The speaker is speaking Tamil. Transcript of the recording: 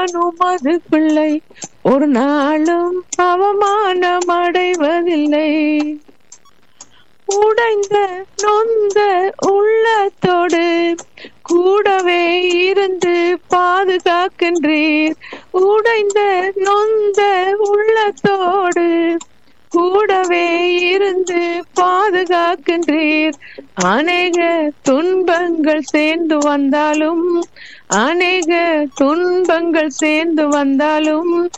நான் உமது பிள்ளை ஒரு நாளும் அவமானம் அடைவதில்லை உடைந்த நொந்த உள்ளத்தோடு கூடவே இருந்து பாதுகாக்கின்றீர் உடைந்த நொந்த உள்ளத்தோடு கூடவே இருந்து பாதுகாக்கின்றீர் அநேக துன்பங்கள் சேர்ந்து வந்தாலும் அநேக துன்பங்கள் சேர்ந்து வந்தாலும்